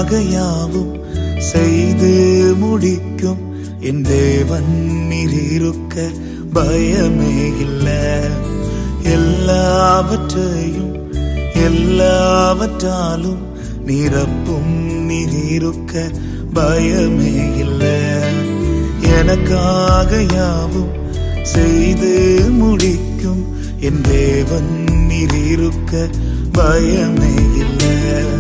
எனக்காக யாவும் செய்து முடிக்கும் என் தேவன் நீரிருக்க பயமே இல்ல எல்லாவற்றையும் எல்லாவற்றாலும் நிரப்பும் நீரிருக்க பயமே இல்ல எனக்காக யாவும் செய்து முடிக்கும் என் தேவன் நீரிருக்க பயமே இல்லை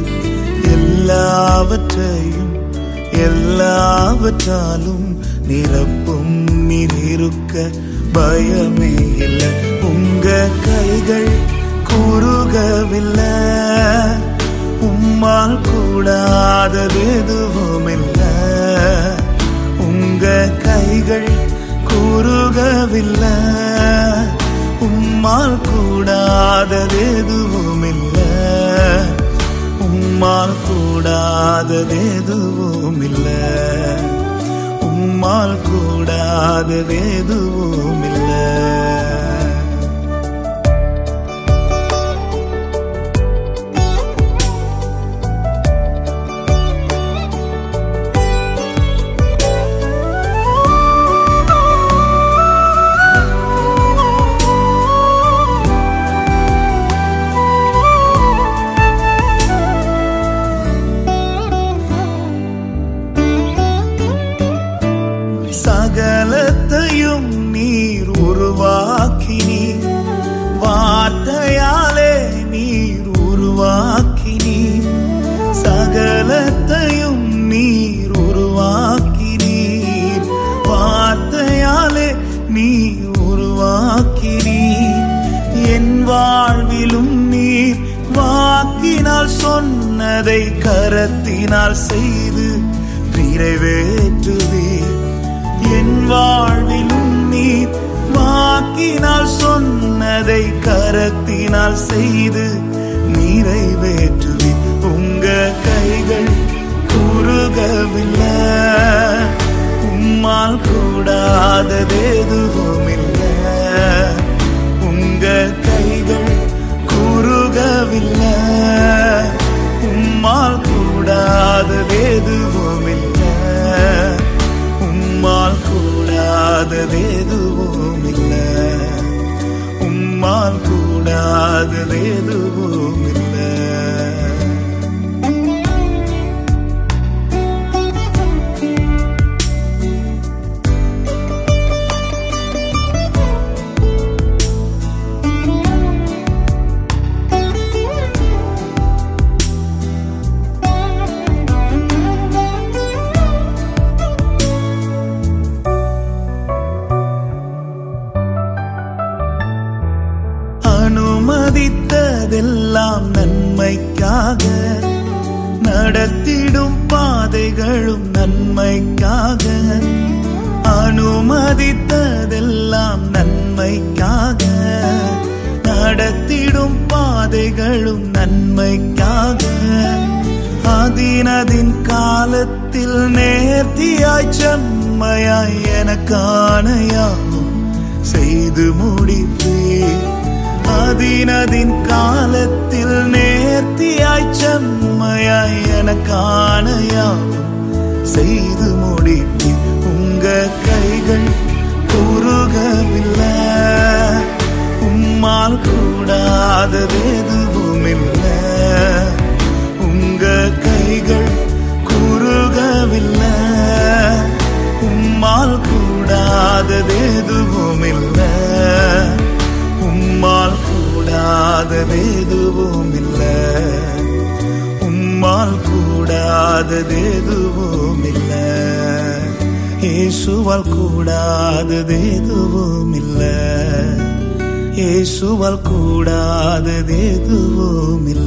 எல்லாவற்றையும் எல்லாவற்றாலும் நிரப்பும் நீரிருக்க பயமே இல்லை உங்க கைகள் குறுகவில்லை உம்மால் கூடாதது எதுவும் இல்லை உங்க கைகள் குறுகவில்லை உம்மால் கூடாதது எதுவும் இல்லை உம்மால் கூடாதது எதுவும் இல்லை உம்மால் கூடாதது எதுவும் இல்லை சகலத்தையும் நீர் உருவாக்கினீர் வார்த்தையாலே நீர் உருவாக்கினீர் சகலத்தையும் நீர் உருவாக்கினீர் வார்த்தையாலே நீர் உருவாக்கினீர் என் வாழ்விலும் நீர் வாக்கினால் சொன்னதை கரத்தினால் செய்து நிறைவேற்றுவீர் என் வாழ்விலும் நீர் வாக்கினால் சொன்னதை கரத்தினால் செய்து நிறைவேற்றுவி உங்க கைகள் குறுகவில்லை உம்மால் கூடாதது எதுவும் இல்லை உங்க கைகள் குறுகவில்லை உம்மால் கூடாதது எதுவும் இல்லை உம்மால் கூடாதது எதுவும் இல்லை உம்மால் கூடாதது எதுவும் இல்லை அனுமதித்ததெல்லாம் நன்மைக்காக நடத்திடும் பாதைகளும் நன்மைக்காக அனுமதித்ததெல்லாம் நன்மைக்காக நடத்திடும் பாதைகளும் நன்மைக்காக அதினதின் காலத்தில் நேர்த்தியாய் செம்மையாய் எனக்கான யாவும் செய்து முடிப்பேன் அதினதின் காலத்தில் நேர்த்தியாய் செம்மையாய் எனக்கான யாவும் செய்து முடித்து உங்க கைகள் குறுகவில்லை உம்மால் கூடாதது எதுவும் இல்லை உங்க கைகள் குறுகவில்லை உம்மால் கூடாதது எதுவும் இல்லை உம்மால் கூடாதது எதுவும் இல்லை உம்மால் கூடாதது எதுவும் இல்லை இயேசுவால் கூடாதது எதுவும் இல்லை இயேசுவால் கூடாதது எதுவும் இல்லை